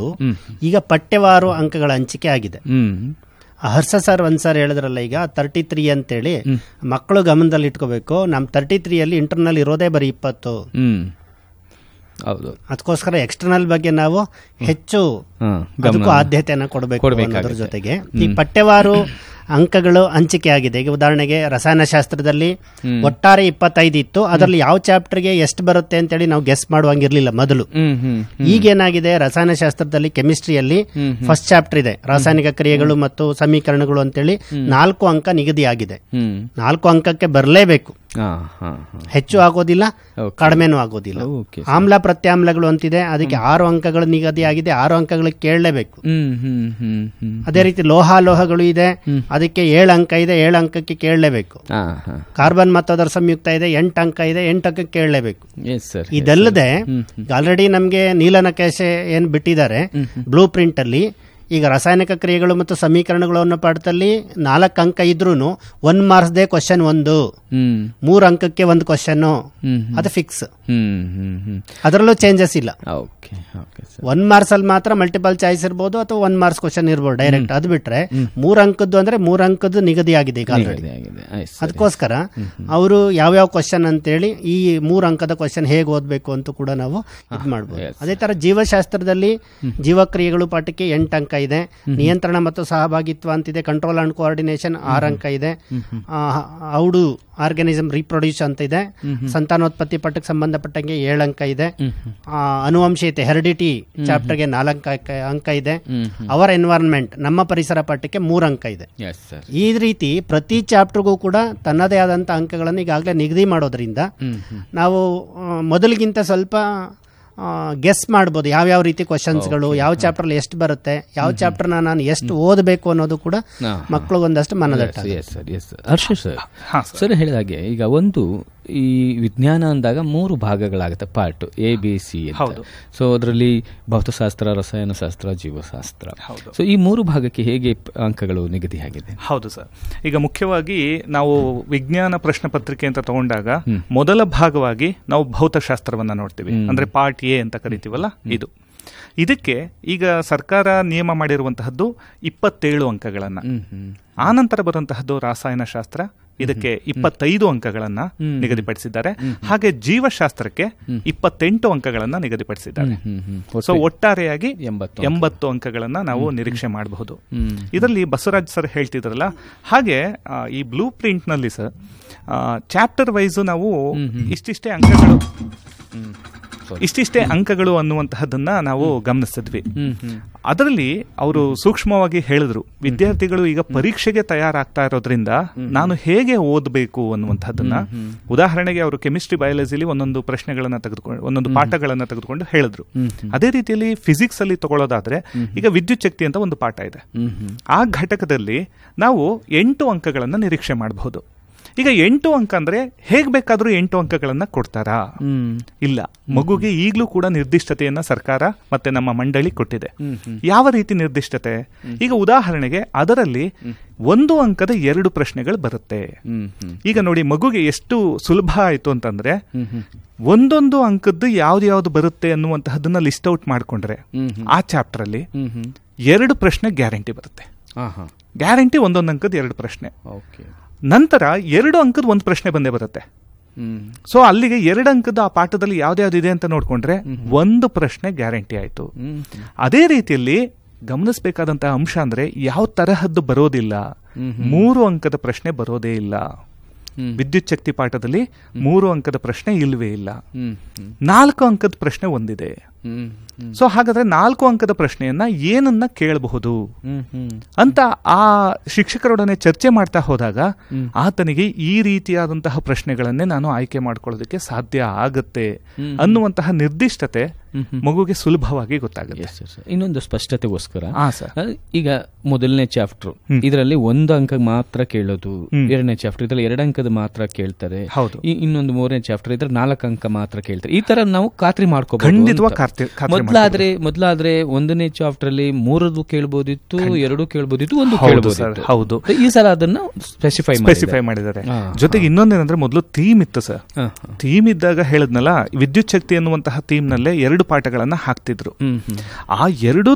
ಈಗ ಪಠ್ಯವಾರು ಅಂಕಗಳ ಹಂಚಿಕೆ ಆಗಿದೆ ಹ್ಮ್ ಹರ್ಷ ಸರ್ ಒಂದ್ ಸರ್ ಹೇಳಿದ್ರಲ್ಲ ಈಗ ತರ್ಟಿ ತ್ರೀ ಅಂತೇಳಿ ಮಕ್ಕಳು ಗಮನದಲ್ಲಿ ಇಟ್ಕೋಬೇಕು ನಮ್ ತರ್ಟಿ ತ್ರೀಯಲ್ಲಿ ಇಂಟರ್ನಲ್ ಇರೋದೇ ಬರೀ ಇಪ್ಪತ್ತು ಹ್ಮ್ ಹೌದು ಅದಕ್ಕೋಸ್ಕರ ಎಕ್ಸ್ಟರ್ನಲ್ ಬಗ್ಗೆ ನಾವು ಹೆಚ್ಚು ಹಾ, ಅದಕ್ಕೂ ಗಮನ ಆದ್ಯತೆಯನ್ನು ಕೊಡಬೇಕು ಕೊಡ್ಬೇಕಾಗುತ್ತೆ. ಅನ್ನೋದ್ರ ಜೊತೆಗೆ ಈ ಪಠ್ಯವಾರು ಅಂಕಗಳು ಹಂಚಿಕೆ ಆಗಿದೆ ಈಗ ಉದಾಹರಣೆಗೆ ರಸಾಯನಶಾಸ್ತ್ರದಲ್ಲಿ ಒಟ್ಟಾರೆ ಇಪ್ಪತ್ತೈದು ಇತ್ತು ಅದರಲ್ಲಿ ಯಾವ ಚಾಪ್ಟರ್ಗೆ ಎಷ್ಟು ಬರುತ್ತೆ ಅಂತೇಳಿ ನಾವು ಗೆಸ್ ಮಾಡುವಂಗಿರ್ಲಿಲ್ಲ ಮೊದಲು ಹ್ಮ್ ಹ್ಮ್ ಈಗೇನಾಗಿದೆ ರಸಾಯನಶಾಸ್ತ್ರದಲ್ಲಿ ಕೆಮಿಸ್ಟ್ರಿಯಲ್ಲಿ ಫಸ್ಟ್ ಚಾಪ್ಟರ್ ಇದೆ ರಾಸಾಯನಿಕ ಕ್ರಿಯೆಗಳು ಮತ್ತು ಸಮೀಕರಣಗಳು ಅಂತೇಳಿ ನಾಲ್ಕು ಅಂಕ ನಿಗದಿಯಾಗಿದೆ ಹ್ಮ್ ನಾಲ್ಕು ಅಂಕಕ್ಕೆ ಬರಲೇಬೇಕು ಹಾ ಹಾ ಹಾ ಹೆಚ್ಚು ಆಗೋದಿಲ್ಲ Okay. ಕಡಿಮೆನೂ ಆಗೋದಿಲ್ಲ ಓಕೆ ಆಮ್ಲ ಪ್ರತ್ಯಾಮ್ಲಗಳು ಅಂತಿದೆ ಅದಕ್ಕೆ ಆರು ಅಂಕಗಳು ನಿಗದಿಯಾಗಿದೆ ಆರು ಅಂಕಗಳು ಕೇಳಲೇಬೇಕು ಹ್ಮ್ ಹ್ಮ್ ಹ್ಮ್ ಹ್ಮ್ ಅದೇ ರೀತಿ ಲೋಹಾಲೋಹಗಳು ಇದೆ ಅದಕ್ಕೆ ಏಳು ಅಂಕ ಇದೆ ಏಳು ಅಂಕಕ್ಕೆ ಕೇಳಲೇಬೇಕು ಹಾ ಹಾ ಕಾರ್ಬನ್ ಮತ್ತು ಅದರ ಸಂಯುಕ್ತ ಇದೆ ಎಂಟು ಅಂಕ ಇದೆ ಎಂಟು ಅಂಕಕ್ಕೆ ಕೇಳಲೇಬೇಕು ಎಸ್ ಸರ್ ಇದಲ್ಲದೆ ಆಲ್ರೆಡಿ ನಮಗೆ ನೀಲನಕೇಶ ಏನ್ ಬಿಟ್ಟಿದ್ದಾರೆ ಬ್ಲೂ ಪ್ರಿಂಟ್ ಅಲ್ಲಿ ಈಗ ರಾಸಾಯನಿಕ ಕ್ರಿಯೆಗಳು ಮತ್ತು ಸಮೀಕರಣಗಳು ಅನ್ನೋ ಪಾಠದಲ್ಲಿ ನಾಲ್ಕು ಅಂಕ ಇದ್ರೂ ಒನ್ ಮಾರ್ಕ್ಸ್ದೇ ಕ್ವಶನ್ ಒಂದು ಹ್ಮ್ ಮೂರು ಅಂಕಕ್ಕೆ ಒಂದು ಕ್ವಶನ್ ಹ್ಮ್ ಅದು ಫಿಕ್ಸ್ ಹ್ಮ್ ಹ್ಮ್ ಹ್ಮ್ ಅದರಲ್ಲೂ ಚೇಂಜಸ್ ಇಲ್ಲ okay okay sir one marks ಅಲ್ಲಿ ಮಾತ್ರ ಮಲ್ಟಿಪಲ್ ಚಾಯ್ಸ್ ಇರ್ಬೋದು ಅಥವಾ ಒನ್ ಮಾರ್ಕ್ಸ್ ಕ್ವಶನ್ ಇರ್ಬೋದು ಡೈರೆಕ್ಟ್ ಅದು ಬಿಟ್ರೆ ಮೂರ್ ಅಂಕದ್ದು ಅಂದ್ರೆ ಮೂರ್ ಅಂಕದ್ದು ನಿಗದಿ ಆಗಿದೆ ಈಗ ಆಲ್ರೆಡಿ ಆಗಿದೆ ಆಗಿದೆ ಆಯ್ತು ಸರ್ ಅದಕ್ಕೋಸ್ಕರ ಅವರು ಯಾವ್ಯಾವ ಕ್ವಶನ್ ಅಂತೇಳಿ ಈ ಮೂರು ಅಂಕದ ಕ್ವಶನ್ ಹೇಗೆ ಓದಬೇಕು ಅಂತ ಕೂಡ ನಾವು ಇದು ಮಾಡ್ಬೋದು yes. ಅದೇ ತರ ಜೀವಶಾಸ್ತ್ರದಲ್ಲಿ ಜೀವಕ್ರಿಯೆಗಳು ಪಾಠಕ್ಕೆ ಎಂಟು ಅಂಕ ಇದೆ ನಿಯಂತ್ರಣ ಮತ್ತು ಸಹಭಾಗಿತ್ವ ಅಂತಿದೆ ಕಂಟ್ರೋಲ್ ಅಂಡ್ ಕೋಆರ್ಡಿನೇಷನ್ ಆರು ಅಂಕ ಇದೆ ಔಡು ಆರ್ಗನಿಸಮ್ ರೀಪ್ರೊಡ್ಯೂಸ್ ಅಂತ ಇದೆ ಸಂತಾನೋತ್ಪತ್ತಿ ಪಟ್ಟಕ್ಕೆ ಸಂಬಂಧಪಟ್ಟಂಗೆ ಏಳು ಅಂಕ ಇದೆ ಆ, ಅನುವಂಶೀಯತೆ ಹೆರಿಡಿಟಿ ಚಾಪ್ಟರ್ಗೆ ನಾಲ್ಕು ಅಂಕ- ಅಂಕ ಇದೆ ಅವರ್ ಎನ್ವೈರನ್ಮೆಂಟ್ ನಮ್ಮ ಪರಿಸರ ಪಾಠಕ್ಕೆ ಮೂರು ಅಂಕ ಇದೆ ಎಸ್ ಸರ್ ಈ ರೀತಿ ಪ್ರತಿ ಚಾಪ್ಟರ್ಗೂ ಕೂಡ ತನ್ನದೇ ಆದಂಥ ಅಂಕಗಳನ್ನು ಈಗಾಗಲೇ ನಿಗದಿ ಮಾಡೋದ್ರಿಂದ ನಾವು ಆ, ಮೊದಲಿಗಿಂತ ಸ್ವಲ್ಪ ಗೆಸ್ ಮಾಡ್ಬೋದು ಯಾವ್ಯಾವ ರೀತಿ ಕ್ವಶನ್ಸ್ಗಳು ಯಾವ ಚಾಪ್ಟರ್ಲಿ ಎಷ್ಟು ಬರುತ್ತೆ ಯಾವ ಚಾಪ್ಟರ್ನ ನಾನು ಎಷ್ಟು ಓದಬೇಕು ಅನ್ನೋದು ಕೂಡ ಹಾ, ಮಕ್ಕಳಿಗೊಂದಷ್ಟು ಮನದಟ್ಟ yes sir yes sir Harsha sir sir ಹೇಳಿದ ಹಾಗೆ ಈಗ ಒಂದು ಈ ವಿಜ್ಞಾನ ಅಂದಾಗ ಮೂರು ಭಾಗಗಳಾಗುತ್ತೆ ಪಾರ್ಟ್ ಎ ಬಿ ಸಿ ಹೌದು. ಸೊ ಅದರಲ್ಲಿ ಭೌತಶಾಸ್ತ್ರ ರಸಾಯನಶಾಸ್ತ್ರ ಜೀವಶಾಸ್ತ್ರ ಸೊ ಈ ಮೂರು ಭಾಗಕ್ಕೆ ಹೇಗೆ ಪ್- ಅಂಕಗಳು ನಿಗದಿಯಾಗಿದೆ ಹೌದು ಸರ್ ಈಗ ಮುಖ್ಯವಾಗಿ ನಾವು ವಿಜ್ಞಾನ ಪ್ರಶ್ನೆ ಪತ್ರಿಕೆ ಅಂತ ತಗೊಂಡಾಗ ಮೊದಲ ಭಾಗವಾಗಿ ನಾವು ಭೌತಶಾಸ್ತ್ರವನ್ನ ನೋಡ್ತೀವಿ ಅಂದ್ರೆ ಪಾರ್ಟ್ ಎ ಅಂತ ಕರಿತೀವಲ್ಲ ಇದು ಇದಕ್ಕೆ ಈಗ ಸರ್ಕಾರ ನಿಯಮ ಮಾಡಿರುವಂತಹದ್ದು ಇಪ್ಪತ್ತೇಳು ಅಂಕಗಳನ್ನ ಆನಂತರ ಬರುವಂತಹದ್ದು ರಾಸಾಯನಶಾಸ್ತ್ರ ಇದಕ್ಕೆ ಇಪ್ಪತ್ತೈದು ಅಂಕಗಳನ್ನ ನಿಗದಿಪಡಿಸಿದ್ದಾರೆ ಹಾಗೆ ಜೀವಶಾಸ್ತ್ರಕ್ಕೆ ಇಪ್ಪತ್ತೆಂಟು ಅಂಕಗಳನ್ನ ನಿಗದಿಪಡಿಸಿದ್ದಾರೆ ಹ್ಮ್, ಹ್ಮ್. ಸೊ ಒಟ್ಟಾರೆಯಾಗಿ ಎಂಬತ್ತು ಎಂಬತ್ತು ಅಂಕಗಳನ್ನ ನಾವು ನಿರೀಕ್ಷೆ ಮಾಡಬಹುದು ಇದರಲ್ಲಿ ಬಸವರಾಜ್ ಸರ್ ಹೇಳ್ತಿದ್ರಲ್ಲ ಹಾಗೆ ಆ, ಈ ಬ್ಲೂ ಪ್ರಿಂಟ್ ನಲ್ಲಿ ಸರ್ ಚಾಪ್ಟರ್ ವೈಸ್ ನಾವು ಇಷ್ಟಿಷ್ಟೇ ಅಂಕಗಳು ಇಷ್ಟಿಷ್ಟೇ ಅಂಕಗಳು ಅನ್ನುವಂತಹದ್ದನ್ನ ನಾವು ಗಮನಿಸಿದ್ವಿ ಅದರಲ್ಲಿ ಅವರು ಸೂಕ್ಷ್ಮವಾಗಿ ಹೇಳಿದ್ರು ವಿದ್ಯಾರ್ಥಿಗಳು ಈಗ ಪರೀಕ್ಷೆಗೆ ತಯಾರಾಗ್ತಾ ಇರೋದ್ರಿಂದ ನಾನು ಹೇಗೆ ಓದಬೇಕು ಅನ್ನುವಂಥದ್ದನ್ನ ಉದಾಹರಣೆಗೆ ಅವರು ಕೆಮಿಸ್ಟ್ರಿ ಬಯಾಲಜಿಲಿ ಒಂದೊಂದು ಪ್ರಶ್ನೆಗಳನ್ನ ತೆಗೆದುಕೊಂಡು ಒಂದೊಂದು ಪಾಠಗಳನ್ನ ತೆಗೆದುಕೊಂಡು ಹೇಳಿದ್ರು ಅದೇ ರೀತಿಯಲ್ಲಿ ಫಿಸಿಕ್ಸ್ ಅಲ್ಲಿ ತಗೊಳ್ಳೋದಾದ್ರೆ ಈಗ ವಿದ್ಯುತ್ ಶಕ್ತಿ ಅಂತ ಒಂದು ಪಾಠ ಇದೆ ಆ ಘಟಕದಲ್ಲಿ ನಾವು ಎಂಟು ಅಂಕಗಳನ್ನ ನಿರೀಕ್ಷೆ ಮಾಡಬಹುದು ಈಗ ಎಂಟು ಅಂಕ ಅಂದ್ರೆ ಹೇಗ್ ಬೇಕಾದ್ರೂ ಎಂಟು ಅಂಕಗಳನ್ನ ಕೊಡ್ತಾರಾ ಇಲ್ಲ ಮಗುಗೆ ಈಗಲೂ ಕೂಡ ನಿರ್ದಿಷ್ಟತೆಯನ್ನ ಸರ್ಕಾರ ಮತ್ತೆ ನಮ್ಮ ಮಂಡಳಿ ಕೊಟ್ಟಿದೆ ಯಾವ ರೀತಿ ನಿರ್ದಿಷ್ಟತೆ ಈಗ ಉದಾಹರಣೆಗೆ ಅದರಲ್ಲಿ ಒಂದು ಅಂಕದ ಎರಡು ಪ್ರಶ್ನೆಗಳು ಬರುತ್ತೆ ಈಗ ನೋಡಿ ಮಗುಗೆ ಎಷ್ಟು ಸುಲಭ ಆಯ್ತು ಅಂತಂದ್ರೆ ಒಂದೊಂದು ಅಂಕದ್ದು ಯಾವ್ದು ಯಾವ್ದು ಬರುತ್ತೆ ಅನ್ನುವಂತಹದನ್ನ ಲಿಸ್ಟ್ ಔಟ್ ಮಾಡ್ಕೊಂಡ್ರೆ ಆ ಚಾಪ್ಟರ್ ಅಲ್ಲಿ ಎರಡು ಪ್ರಶ್ನೆ ಗ್ಯಾರಂಟಿ ಬರುತ್ತೆ ಹಾ ಹಾ ಗ್ಯಾರಂಟಿ ಒಂದೊಂದು ಅಂಕದ ಎರಡು ಪ್ರಶ್ನೆ ಓಕೆ ನಂತರ ಎರಡು ಅಂಕದ ಒಂದು ಪ್ರಶ್ನೆ ಬಂದೇ ಬರುತ್ತೆ ಹ್ಮ್ ಸೊ ಅಲ್ಲಿಗೆ ಎರಡು ಅಂಕದ ಆ ಪಾಠದಲ್ಲಿ ಯಾವ್ದ್ಯಾವ್ದು ಇದೆ ಅಂತ ನೋಡ್ಕೊಂಡ್ರೆ ಒಂದು ಪ್ರಶ್ನೆ ಗ್ಯಾರಂಟಿ ಆಯ್ತು ಹ್ಮ್ ಅದೇ ರೀತಿಯಲ್ಲಿ ಗಮನಿಸಬೇಕಾದಂತಹ ಅಂಶ ಅಂದ್ರೆ ಯಾವ ತರಹದ್ದು ಬರೋದಿಲ್ಲ ಮೂರು ಅಂಕದ ಪ್ರಶ್ನೆ ಬರೋದೇ ಇಲ್ಲ ಹ್ಮ್. ವಿದ್ಯುತ್ ಶಕ್ತಿ ಪಾಠದಲ್ಲಿ ಮೂರು ಅಂಕದ ಪ್ರಶ್ನೆ ಇಲ್ವೇ ಇಲ್ಲ ಹ್ಮ್ ಹ್ಮ್ ನಾಲ್ಕು ಅಂಕದ ಪ್ರಶ್ನೆ ಒಂದಿದೆ ಹ್ಮ್ ಹ್ಮ್ ಸೊ ಹಾಗಾದ್ರೆ ನಾಲ್ಕು ಅಂಕದ ಪ್ರಶ್ನೆಯನ್ನ ಏನನ್ನ ಕೇಳಬಹುದು ಹ್ಮ್ ಹ್ಮ್ ಅಂತ ಆ ಶಿಕ್ಷಕರೊಡನೆ ಚರ್ಚೆ ಮಾಡ್ತಾ ಹೋದಾಗ ಆತನಿಗೆ ಈ ರೀತಿಯಾದಂತಹ ಪ್ರಶ್ನೆಗಳನ್ನೇ ನಾನು ಆಯ್ಕೆ ಮಾಡ್ಕೊಳ್ಳೋದಕ್ಕೆ ಸಾಧ್ಯ ಆಗತ್ತೆ ಅನ್ನುವಂತಹ ನಿರ್ದಿಷ್ಟತೆ ಮಗುಗೆ ಸುಲಭವಾಗಿ ಗೊತ್ತಾಗುತ್ತೆ ಎಸ್ ಸರ್ ಇನ್ನೊಂದು ಸ್ಪಷ್ಟತೆಗೋಸ್ಕರ ಹಾ ಸರ್ ಅಹ್, ಈಗ ಮೊದಲನೇ ಚಾಪ್ಟರ್ ಇದರಲ್ಲಿ ಒಂದು ಅಂಕ ಮಾತ್ರ ಕೇಳೋದು ಎರಡನೇ ಚಾಪ್ಟರ್ ಇದರಲ್ಲಿ ಎರಡು ಅಂಕದ ಮಾತ್ರ ಕೇಳ್ತಾರೆ ಹೌದು. ಈ- ಇನ್ನೊಂದು ಮೂರನೇ ಚಾಪ್ಟರ್ ಇದ್ರೆ ನಾಲ್ಕು ಅಂಕ ಮಾತ್ರ ಕೇಳ್ತಾರೆ ಈ ತರ ನಾವು ಖಾತ್ರಿ ಮಾಡ್ಕೋಬಹುದು ಖಂಡಿತವಾಗಿ ಖಾತ್ರಿ- ಖಾತ್ರಿ ಮೊದ್ಲಾದ್ರೆ ಮೊದ್ಲಾದ್ರೆ ಒಂದನೇ ಚಾಪ್ಟರ್ ಅಲ್ಲಿ ಮೂರದು ಕೇಳ್ಬೋದಿತ್ತು ಎರಡು ಕೇಳ್ಬೋದಿತ್ತು ಒಂದು ಹೌದು ಕೇಳ್ಬೋದಿತ್ತು ಸರ್, ಹೌದು. ಈ ಸಲ ಅದನ್ನ ಸ್ಪೆಸಿಫೈ ಸ್ಪೆಸಿಫೈ ಮಾಡಿದ್ದಾರೆ ಹಾ, ಜೊತೆಗೆ ಇನ್ನೊಂದೇನಂದ್ರೆ ಮೊದಲು ಥೀಮ್ ಇತ್ತು ಸರ್ ಥೀಮ್ ಇದ್ದಾಗ ಹೇಳಿದ್ನಲ್ಲ ವಿದ್ಯುತ್ ಶಕ್ತಿ ಎನ್ನುವಂತಹ ಥೀಮ್ ನಲ್ಲೇ ಎರಡು ಪಾಠಗಳನ್ನ ಹಾಕ್ತಿದ್ರು ಹ್ಮ್ ಹ್ಮ್ ಆ ಎರಡು